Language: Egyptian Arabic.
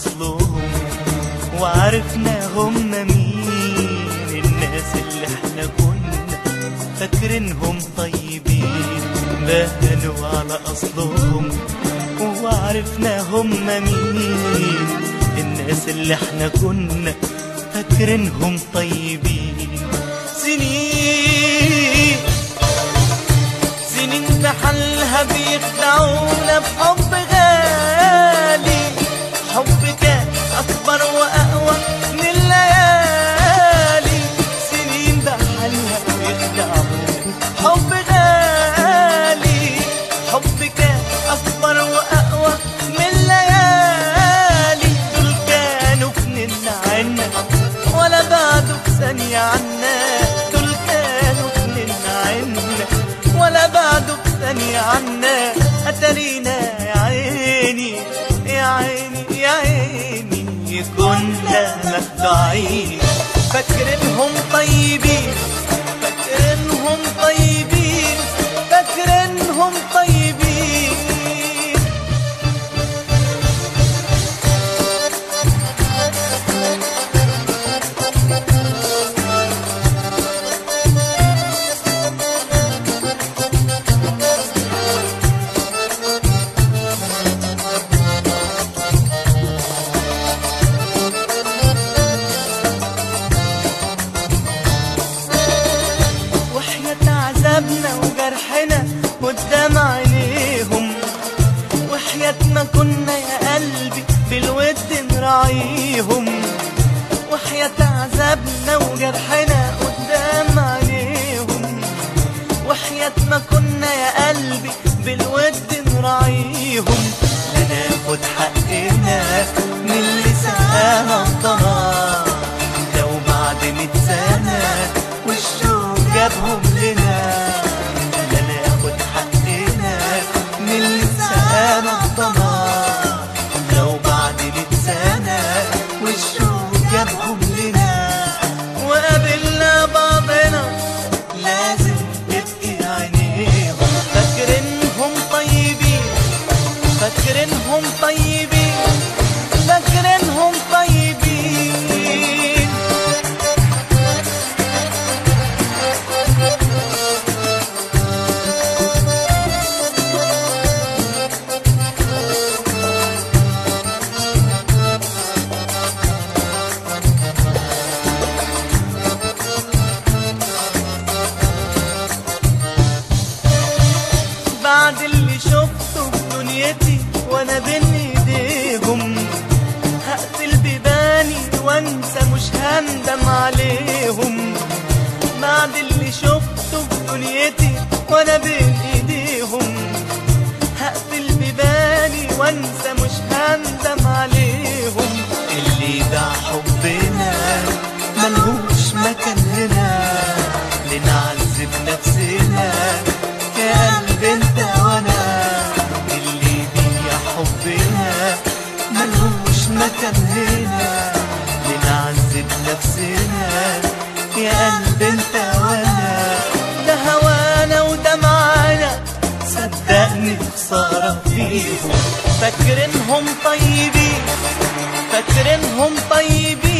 أصلهم وعرفنا هم مين الناس اللي احنا كنا فاكرينهم طيبين بانوا على أصلهم وعرفنا هم مين الناس اللي احنا كنا فاكرينهم طيبين سنين سنين بحالها بيخدعونا بحب غالي حب كان أكبر وأقوى من الليالي سنين بحالها بيخدعونا حب غالي حب كان أكبر وأقوى من الليالي دول كانوا كننا عنا ولا بعده بثانية عنا دول كانوا كننا عنا ولا بعده بثانية عنا أترينا يا عيني يا عيني يا عيني كنا مخدوعين فاكرينهم طيبين فاكرينهم طيبين فاكرينهم طيبين وحياة عذابنا وجرحنا قدام عينيهم وحياتنا كنا يا قلبي بالود نراعيهم وحياة عذابنا وجرحنا قدام عينيهم وحياتنا كنا يا قلبي بالود نراعيهم لا ناخد حقنا من اللي سقانا الضنا لو بعد ميت سنة والشوق جابهم لنا لا ناخد حقنا من اللي سقانا الضنا لو بعد ميت سنة والشوق جابهم لنا وقابلنا بعضنا لازم تبقي عينيهم فاكرينهم طيبين فاكرينهم طيبين فاكرينهم طيبين بعد اللي شفته في دنيتي وانا بين ايديهم هقفل بيباني وانسى مش هندم عليهم بعد اللي شفته في دنيتي وانا بين ايديهم هقفل بيباني وانسى مش هندم عليهم اللي باع حبنا ملهوش مكان هنا لنعذب نفسنا يا قلب انت وانا اللي بيا حبنا ملهوش مكان هنا لنعذب نفسنا يا قلب انت وانا ده هوانا وده معانا صدقني خسارة فيهم فاكرينهم طيبين فاكرينهم طيبين